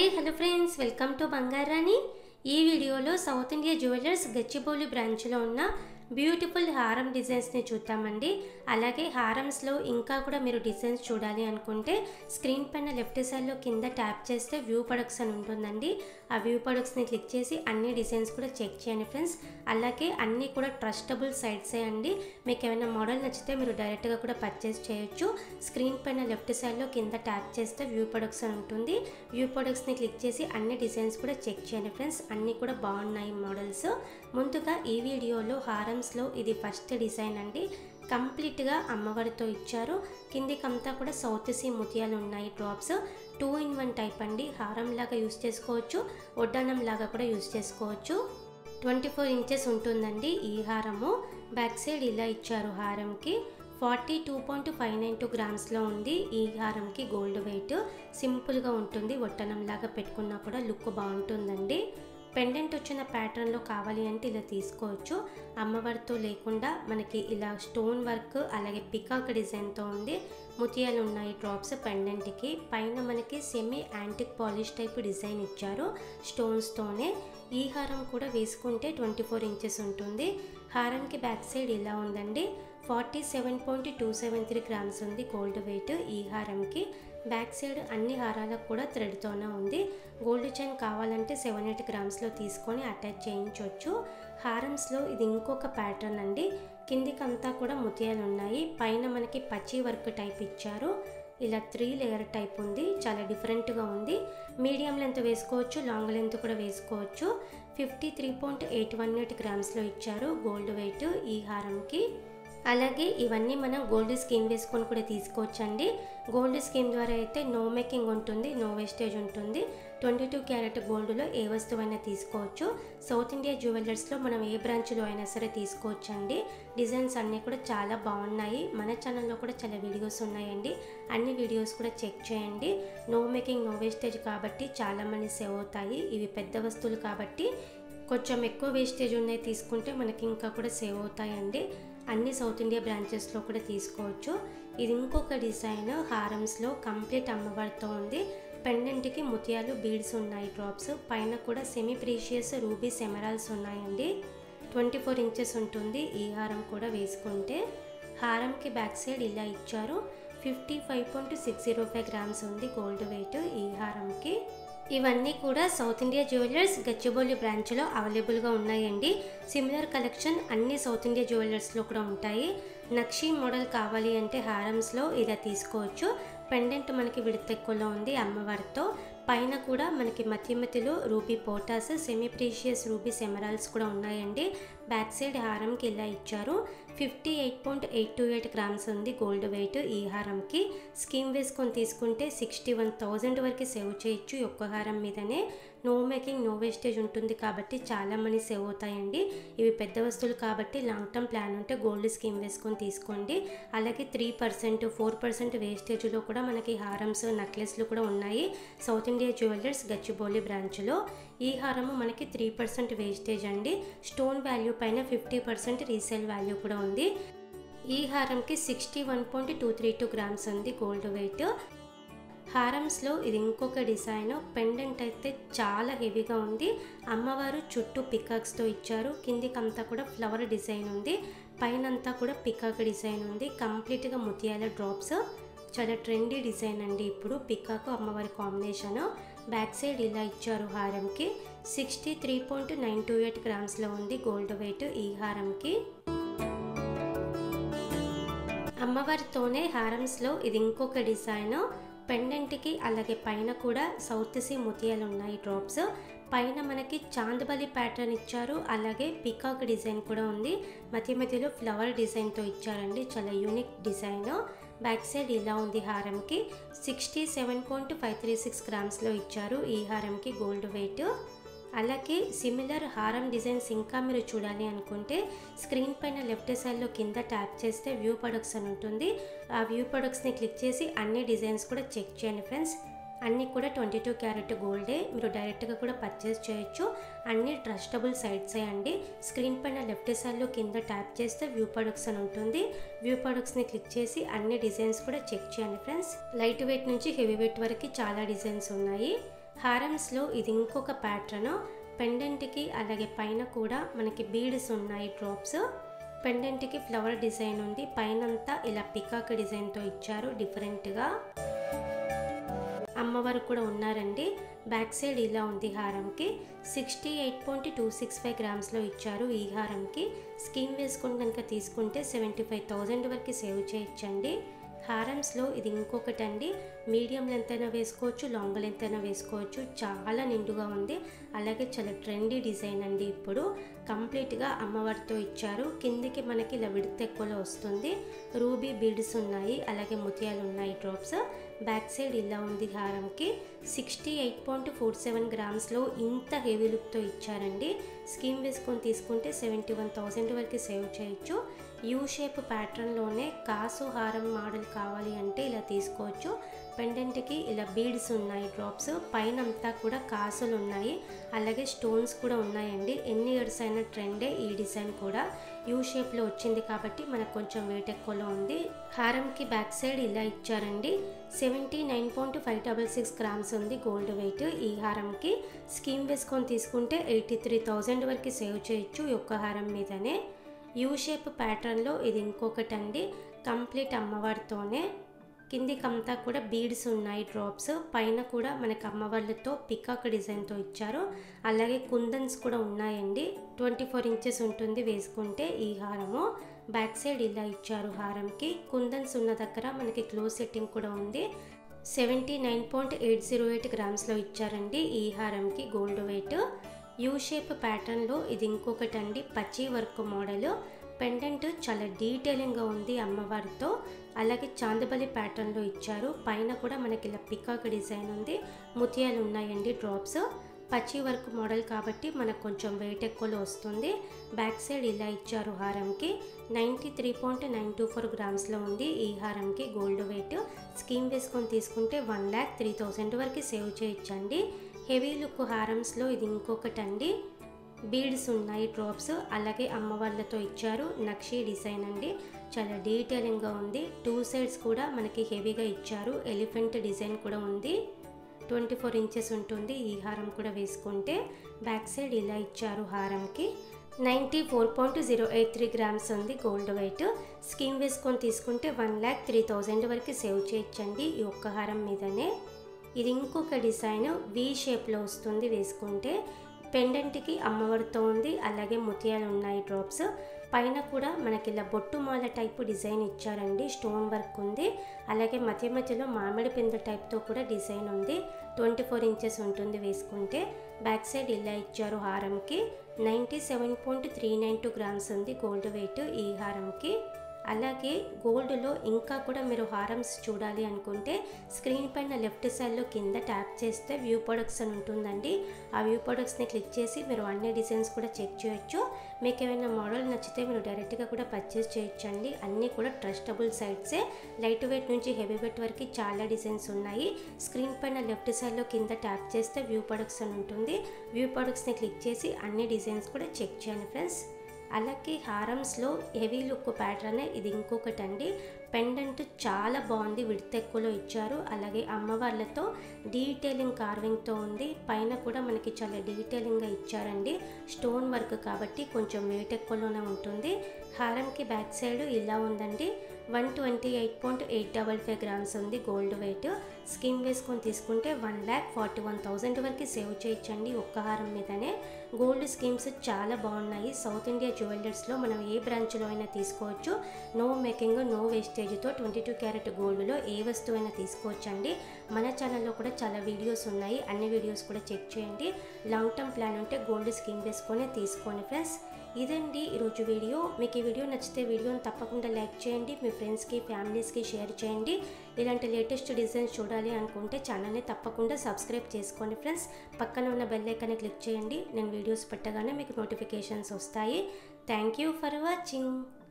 hi hello friends welcome to బంగారాణి ఈ వీడియోలో సౌత్ ఇండియా జ్యువెలర్స్ గచ్చిబౌలి బ్రాంచ్లో ఉన్న బ్యూటిఫుల్ హారం డిజైన్స్ని చూద్దామండి అలాగే హారమ్స్లో ఇంకా కూడా మీరు డిజైన్స్ చూడాలి అనుకుంటే స్క్రీన్ పైన లెఫ్ట్ సైడ్లో కింద ట్యాప్ చేస్తే వ్యూ ప్రొడక్ట్స్ అని ఉంటుందండి ఆ వ్యూ ప్రొడక్ట్స్ని క్లిక్ చేసి అన్ని డిజైన్స్ కూడా చెక్ చేయండి ఫ్రెండ్స్ అలాగే అన్నీ కూడా ట్రస్టబుల్ సైట్సే అండి మీకు ఏమైనా మోడల్ నచ్చితే మీరు డైరెక్ట్గా కూడా పర్చేస్ చేయొచ్చు స్క్రీన్ పైన లెఫ్ట్ సైడ్లో కింద ట్యాప్ చేస్తే వ్యూ ప్రొడక్ట్స్ అని ఉంటుంది వ్యూ ప్రొడక్ట్స్ని క్లిక్ చేసి అన్ని డిజైన్స్ కూడా చెక్ చేయండి ఫ్రెండ్స్ అన్నీ కూడా బాగున్నాయి మోడల్స్ ముందుగా ఈ వీడియోలో హారమ్స్లో ఇది ఫస్ట్ డిజైన్ అండి కంప్లీట్గా అమ్మవారితో ఇచ్చారు కిందికంతా కూడా సౌత్ సీ ముత్యాలు ఉన్నాయి drops two in one type అండి హారం లాగా యూస్ చేసుకోవచ్చు వడ్డానం లాగా కూడా యూస్ చేసుకోవచ్చు ట్వంటీ ఫోర్ ఇంచెస్ ఉంటుందండి ఈ హారము బ్యాక్ సైడ్ ఇలా ఇచ్చారు హారంకి forty two point five nine two గ్రామ్స్లో ఉంది ఈ హారంకి గోల్డ్ వెయిట్ సింపుల్గా ఉంటుంది వట్టనం లాగా పెట్టుకున్నా కూడా లుక్ బాగుంటుందండి పెండెంట్ వచ్చిన ప్యాటర్న్లో కావాలి అంటే ఇలా తీసుకోవచ్చు అమ్మవారితో లేకుండా మనకి ఇలా స్టోన్ వర్క్ అలాగే పికాక్ డిజైన్తో ఉంది ముతియాలు ఉన్నాయి డ్రాప్స్ పెండెంట్కి పైన మనకి semi antique polish type design ఇచ్చారు స్టోన్స్తోనే ఈ హారం కూడా వేసుకుంటే ట్వంటీ ఫోర్ ఇంచెస్ ఉంటుంది హారంకి బ్యాక్ సైడ్ ఇలా ఉందండి forty seven point two seven three grams ఉంది గోల్డ్ వెయిట్ ఈ హారంకి బ్యాక్ సైడ్ అన్ని హారాలకు కూడా థ్రెడ్తోనే ఉంది గోల్డ్ చైన్ కావాలంటే సెవెన్ ఎయిట్ గ్రామ్స్లో తీసుకొని అటాచ్ చేయించవచ్చు హారమ్స్లో ఇది ఇంకొక ప్యాటర్న్ అండి కిందికంతా కూడా ముత్యాలు ఉన్నాయి పైన మనకి పచ్చి వర్క్ టైప్ ఇచ్చారు ఇలా త్రీ లేయర్ టైప్ ఉంది చాలా డిఫరెంట్గా ఉంది మీడియం లెంత్ వేసుకోవచ్చు లాంగ్ లెంత్ కూడా వేసుకోవచ్చు fifty three point eight one eight గ్రామ్స్లో ఇచ్చారు గోల్డ్ వెయిట్ ఈ హారంకి అలాగే ఇవన్నీ మనం గోల్డ్ స్కీమ్ వేసుకొని కూడా తీసుకోవచ్చండి గోల్డ్ స్కీమ్ ద్వారా అయితే నో మేకింగ్ ఉంటుంది నో వేస్టేజ్ ఉంటుంది ట్వంటీ టూ క్యారెట్ గోల్డ్లో ఏ వస్తువైనా తీసుకోవచ్చు సౌత్ ఇండియా జ్యువెలర్స్లో మనం ఏ బ్రాంచ్లో అయినా సరే తీసుకోవచ్చండి డిజైన్స్ అన్నీ కూడా చాలా బాగున్నాయి మన ఛానల్లో కూడా చాలా వీడియోస్ ఉన్నాయండి అన్ని వీడియోస్ కూడా చెక్ చేయండి నో మేకింగ్ నో వేస్టేజ్ కాబట్టి చాలామంది సేవ్ అవుతాయి ఇవి పెద్ద వస్తువులు కాబట్టి కొంచెం ఎక్కువ వేస్టేజ్ ఉన్నాయి తీసుకుంటే మనకి ఇంకా కూడా సేవ్ అవుతాయండి అన్ని సౌత్ ఇండియా బ్రాంచెస్లో కూడా తీసుకోవచ్చు ఇది ఇంకొక డిజైన్ హారమ్స్లో కంప్లీట్ అమ్మవారితో ఉంది పెండెంట్కి ముత్యాలు బీడ్స్ ఉన్నాయి డ్రాప్స్ పైన కూడా సెమీ ప్రీషియస్ రూబీస్ ఎమరాల్స్ ఉన్నాయండి ట్వంటీ ఫోర్ ఇంచెస్ ఉంటుంది ఈ హారం కూడా వేసుకుంటే హారంకి బ్యాక్ సైడ్ ఇలా ఇచ్చారు fifty five point six zero five grams ఉంది గోల్డ్ వెయిట్ ఈ హారంకి ఇవన్నీ కూడా సౌత్ ఇండియా జ్యువెలర్స్ గచ్చిబౌలి బ్రాంచ్లో అవైలబుల్గా ఉన్నాయండి సిమిలర్ కలెక్షన్ అన్ని సౌత్ ఇండియా జ్యువెలర్స్లో కూడా ఉంటాయి నక్షీ మోడల్ కావాలి అంటే హారమ్స్లో ఇలా తీసుకోవచ్చు పెండెంట్ మనకి విడతెక్కువలో ఉంది అమ్మవారితో పైన కూడా మనకి మధ్య మధ్యలో రూబీ పోటాస్ సెమీ ప్రీషియస్ రూబీ సెమరాల్స్ కూడా ఉన్నాయండి బ్యాక్ సైడ్ హారంకి ఇలా ఇచ్చారు fifty eight point eight two eight grams ఉంది గోల్డ్ వెయిట్ ఈ హారంకి స్కీమ్ వేసుకొని తీసుకుంటే సిక్స్టీ వన్ థౌజండ్ వరకు సేవ్ చేయొచ్చు ఈ ఒక్క హారం మీదనే నో మేకింగ్ నో వేస్టేజ్ ఉంటుంది కాబట్టి చాలా మనీ సేవ్ అవుతాయండి ఇవి పెద్ద వస్తువులు కాబట్టి లాంగ్ టర్మ్ ప్లాన్ ఉంటే గోల్డ్ స్కీమ్ వేసుకొని తీసుకోండి అలాగే త్రీ పర్సెంట్ ఫోర్ పర్సెంట్ వేస్టేజ్లో కూడా మనకి హారమ్స్ నెక్లెస్లు కూడా ఉన్నాయి సౌత్ ఇండియా జ్యువెలర్స్ గచ్చిబౌలి బ్రాంచ్లో ఈ హారము మనకి త్రీ పర్సెంట్ వేస్టేజ్ అండి స్టోన్ వాల్యూ పైన ఫిఫ్టీ పర్సెంట్ రీసేల్ వాల్యూ కూడా ఉంది ఈ హారంకి sixty one point two three two grams ఉంది గోల్డ్ వెయిట్ హారమ్స్లో ఇది ఇంకొక డిజైన్ పెండెంట్ అయితే చాలా హెవీగా ఉంది అమ్మవారు చుట్టూ పికాక్స్తో ఇచ్చారు కిందికంతా కూడా ఫ్లవర్ డిజైన్ ఉంది పైనంతా కూడా పికాక్ డిజైన్ ఉంది కంప్లీట్గా ముత్యాల డ్రాప్స్ చాలా ట్రెండీ డిజైన్ అండి ఇప్పుడు పికాక్ అమ్మవారి కాంబినేషన్ బ్యాక్ సైడ్ ఇలా ఇచ్చారు హారంకి sixty three point nine two eight గ్రామ్స్లో ఉంది గోల్డ్ వెయిట్ ఈ హారంకి అమ్మవారితోనే హారమ్స్లో ఇది ఇంకొక డిజైన్ పెండెంట్కి అలాగే పైన కూడా సౌత్ సీ ముతియాలు ఉన్నాయి డ్రాప్స్ పైన మనకి చాందబలి ప్యాటర్న్ ఇచ్చారు అలాగే పికాక్ డిజైన్ కూడా ఉంది మధ్య మధ్యలో ఫ్లవర్ డిజైన్తో ఇచ్చారండి చాలా యూనిక్ డిజైన్ బ్యాక్ సైడ్ ఇలా ఉంది హారంకి sixty seven point five three six గ్రామ్స్లో ఇచ్చారు ఈ హారంకి గోల్డ్ వెయిట్ అలాగే సిమిలర్ హారం డిజైన్స్ ఇంకా మీరు చూడాలి అనుకుంటే స్క్రీన్ పైన లెఫ్ట్ సైడ్లో కింద ట్యాప్ చేస్తే వ్యూ ప్రొడక్ట్స్ అని ఉంటుంది ఆ వ్యూ ప్రొడక్ట్స్ని క్లిక్ చేసి అన్ని డిజైన్స్ కూడా చెక్ చేయండి ఫ్రెండ్స్ అన్నీ కూడా ట్వంటీ టూ క్యారెట్ గోల్డే మీరు డైరెక్ట్గా కూడా పర్చేస్ చేయొచ్చు అన్ని ట్రస్టబుల్ సైట్సే అండి స్క్రీన్ పైన లెఫ్ట్ సైడ్లో కింద ట్యాప్ చేస్తే వ్యూ ప్రొడక్ట్స్ అని ఉంటుంది వ్యూ ప్రొడక్ట్స్ని క్లిక్ చేసి అన్ని డిజైన్స్ కూడా చెక్ చేయండి ఫ్రెండ్స్ లైట్ వెయిట్ నుంచి హెవీ వెయిట్ వరకు చాలా డిజైన్స్ ఉన్నాయి హారమ్స్లో ఇది ఇంకొక ప్యాటర్న్ పెండెంట్కి అలాగే పైన కూడా మనకి బీడ్స్ ఉన్నాయి డ్రాప్స్ పెండెంట్కి ఫ్లవర్ డిజైన్ ఉంది పైనంతా ఇలా పికాక్ డిజైన్తో ఇచ్చారు డిఫరెంట్గా అమ్మవారు కూడా ఉన్నారండి బ్యాక్ సైడ్ ఇలా ఉంది హారంకి sixty eight point two six five గ్రామ్స్లో ఇచ్చారు ఈ హారంకి స్కీమ్ వేసుకుని కనుక తీసుకుంటే సెవెంటీ ఫైవ్ థౌజండ్ వరకు సేవ్ చేయొచ్చండి హారమ్స్లో ఇది ఇంకొకటి అండి మీడియం లెంత్ అయినా వేసుకోవచ్చు లాంగ్ లెంత్ అయినా వేసుకోవచ్చు చాలా నిండుగా ఉంది అలాగే చాలా ట్రెండీ డిజైన్ అండి ఇప్పుడు కంప్లీట్గా అమ్మవారితో ఇచ్చారు కిందికి మనకి ఇలా విడత ఎక్కువలో వస్తుంది రూబీ బీడ్స్ ఉన్నాయి అలాగే ముత్యాలు ఉన్నాయి డ్రాప్స్ బ్యాక్ సైడ్ ఇలా ఉంది హారంకి sixty eight point four seven గ్రామ్స్లో ఇంత హెవీ లుక్తో ఇచ్చారండి స్కీమ్ వేసుకొని తీసుకుంటే సెవెంటీ వన్ థౌజండ్ వరకు సేవ్ చేయొచ్చు యూ షేప్ ప్యాటర్న్లోనే కాసు హారం మోడల్ కావాలి అంటే ఇలా తీసుకోవచ్చు పెండెంట్కి ఇలా బీడ్స్ ఉన్నాయి డ్రాప్స్ పైన అంతా కూడా కాసులు ఉన్నాయి అలాగే స్టోన్స్ కూడా ఉన్నాయండి ఎన్ని ఇయర్స్ అయిన ట్రెండే ఈ డిజైన్ కూడా యూ షేప్లో వచ్చింది కాబట్టి మనకు కొంచెం వెయిట్ ఎక్కువలో ఉంది హారంకి బ్యాక్ సైడ్ ఇలా ఇచ్చారండి seventy nine point five double six grams ఉంది గోల్డ్ వెయిట్ ఈ హారంకి స్కీమ్ వేసుకొని తీసుకుంటే ఎయిటీ త్రీ థౌజండ్ వరకు సేవ్ చేయొచ్చు ఈ ఒక్క హారం మీదనే యూ షేప్ ప్యాటర్న్లో ఇది ఇంకొకటి అండి కంప్లీట్ అమ్మవారితోనే కిందికంతా కూడా బీడ్స్ ఉన్నాయి డ్రాప్స్ పైన కూడా మనకి అమ్మవార్లతో పికాక్ డిజైన్తో ఇచ్చారు అలాగే కుందన్స్ కూడా ఉన్నాయండి ట్వంటీ ఫోర్ ఇంచెస్ ఉంటుంది వేసుకుంటే ఈ హారము బ్యాక్ సైడ్ ఇలా ఇచ్చారు హారంకి కుందన్స్ ఉన్న దగ్గర మనకి క్లోజ్ సెట్టింగ్ కూడా ఉంది seventy nine point eight zero eight గ్రామ్స్లో ఇచ్చారండి ఈ హారంకి గోల్డ్ వెయిట్ యూ షేప్ ప్యాటర్న్లో ఇది ఇంకొకటి అండి పచ్చి వర్క్ మోడల్ పెండెంట్ చాలా డీటెయిలింగ్గా ఉంది అమ్మవారితో అలాగే చాందబలి ప్యాటర్న్లో ఇచ్చారు పైన కూడా మనకి ఇలా పికాక్ డిజైన్ ఉంది ముత్యాలు ఉన్నాయండి డ్రాప్స్ పచ్చి వర్క్ మోడల్ కాబట్టి మనకు కొంచెం వెయిట్ ఎక్కువలో వస్తుంది బ్యాక్ సైడ్ ఇలా ఇచ్చారు హారంకి ninety three point nine two four గ్రామ్స్లో ఉంది ఈ హారంకి గోల్డ్ వెయిట్ స్కీమ్ వేసుకొని తీసుకుంటే వన్ ల్యాక్ త్రీ థౌజండ్ వరకు సేవ్ చేయొచ్చండి హెవీ లుక్ హారమ్స్లో ఇది ఇంకొకటి అండి బీడ్స్ ఉన్నాయి డ్రాప్స్ అలాగే అమ్మవార్లతో ఇచ్చారు నక్షీ డిజైన్ అండి చాలా డీటెయిలింగ్గా ఉంది టూ సైడ్స్ కూడా మనకి హెవీగా ఇచ్చారు ఎలిఫెంట్ డిజైన్ కూడా ఉంది ట్వంటీ ఫోర్ ఇంచెస్ ఉంటుంది ఈ హారం కూడా వేసుకుంటే బ్యాక్ సైడ్ ఇలా ఇచ్చారు హారంకి ninety four point zero eight three grams ఉంది గోల్డ్ వెయిట్ స్కీమ్ వేసుకొని తీసుకుంటే వన్ ల్యాక్ త్రీ థౌజండ్ వరకు సేవ్ చేయొచ్చండి ఈ ఒక్క హారం మీదనే ఇది ఇంకొక డిజైన్ వి షేప్లో వస్తుంది వేసుకుంటే పెండెంట్కి అమ్మవారితో ఉంది అలాగే ముత్యాలు ఉన్నాయి డ్రాప్స్ పైన కూడా మనకి ఇలా బొట్టు మాల టైప్ డిజైన్ ఇచ్చారండి స్టోన్ వర్క్ ఉంది అలాగే మధ్య మధ్యలో మామిడి పింద టైప్తో కూడా డిజైన్ ఉంది ట్వంటీ ఫోర్ ఇంచెస్ ఉంటుంది వేసుకుంటే బ్యాక్ సైడ్ ఇలా ఇచ్చారు హారంకి ninety seven point three nine two grams ఉంది గోల్డ్ వెయిట్ ఈ హారంకి అలాగే గోల్డ్లో ఇంకా కూడా మీరు హారమ్స్ చూడాలి అనుకుంటే స్క్రీన్ పైన లెఫ్ట్ సైడ్లో కింద ట్యాప్ చేస్తే వ్యూ ప్రొడక్ట్స్ అని ఉంటుందండి ఆ వ్యూ ప్రొడక్ట్స్ని క్లిక్ చేసి మీరు అన్ని డిజైన్స్ కూడా చెక్ చేయొచ్చు మీకు ఏమైనా మోడల్ నచ్చితే మీరు డైరెక్ట్గా కూడా పర్చేస్ చేయొచ్చండి అన్నీ కూడా ట్రస్టబుల్ సైట్సే లైట్ వెయిట్ నుంచి హెవీ వెయిట్ వరకు చాలా డిజైన్స్ ఉన్నాయి స్క్రీన్ పైన లెఫ్ట్ సైడ్లో కింద ట్యాప్ చేస్తే వ్యూ ప్రొడక్ట్స్ అని ఉంటుంది వ్యూ ప్రొడక్ట్స్ని క్లిక్ చేసి అన్ని డిజైన్స్ కూడా చెక్ చేయండి ఫ్రెండ్స్ అలాగే హారమ్స్లో హెవీ లుక్ ప్యాటర్న్ ఇది ఇంకొకటి అండి పెండెంట్ చాలా బాగుంది విడత ఎక్కువలో ఇచ్చారు అలాగే అమ్మవార్లతో డీటెయిలింగ్ కార్వింగ్తో ఉంది పైన కూడా మనకి చాలా డీటెయిలింగ్గా ఇచ్చారండి స్టోన్ వర్క్ కాబట్టి కొంచెం వెయిట్ ఎక్కువలోనే ఉంటుంది హారంకి బ్యాక్ సైడ్ ఇలా ఉందండి one twenty eight point eight double five grams ఉంది గోల్డ్ వెయిట్ స్కీమ్ వేసుకొని తీసుకుంటే one lakh forty one thousand వరకు సేవ్ చేయొచ్చండి ఒక్క హారం మీదనే గోల్డ్ స్కీమ్స్ చాలా బాగున్నాయి సౌత్ ఇండియా జ్యువెలర్స్లో మనం ఏ బ్రాంచ్లో అయినా తీసుకోవచ్చు నో మేకింగ్ నో వేస్టేజ్తో ట్వంటీ టూ క్యారెట్ గోల్డ్లో ఏ వస్తువు అయినా తీసుకోవచ్చండి మన ఛానల్లో కూడా చాలా వీడియోస్ ఉన్నాయి అన్ని వీడియోస్ కూడా చెక్ చేయండి లాంగ్ టర్మ్ ప్లాన్ ఉంటే గోల్డ్ స్కీమ్ వేసుకొని తీసుకోండి ఫ్రెండ్స్ ఇదండి ఈరోజు వీడియో మీకు ఈ వీడియో నచ్చితే వీడియోని తప్పకుండా లైక్ చేయండి మీ ఫ్రెండ్స్కి ఫ్యామిలీస్కి షేర్ చేయండి ఇలాంటి లేటెస్ట్ డిజైన్స్ చూడాలి అనుకుంటే ఛానల్ని తప్పకుండా సబ్స్క్రైబ్ చేసుకోండి ఫ్రెండ్స్ పక్కన ఉన్న బెల్ ఐకాన్ని క్లిక్ చేయండి నేను వీడియోస్ పెట్టగానే మీకు నోటిఫికేషన్స్ వస్తాయి థ్యాంక్ యూ ఫర్ వాచింగ్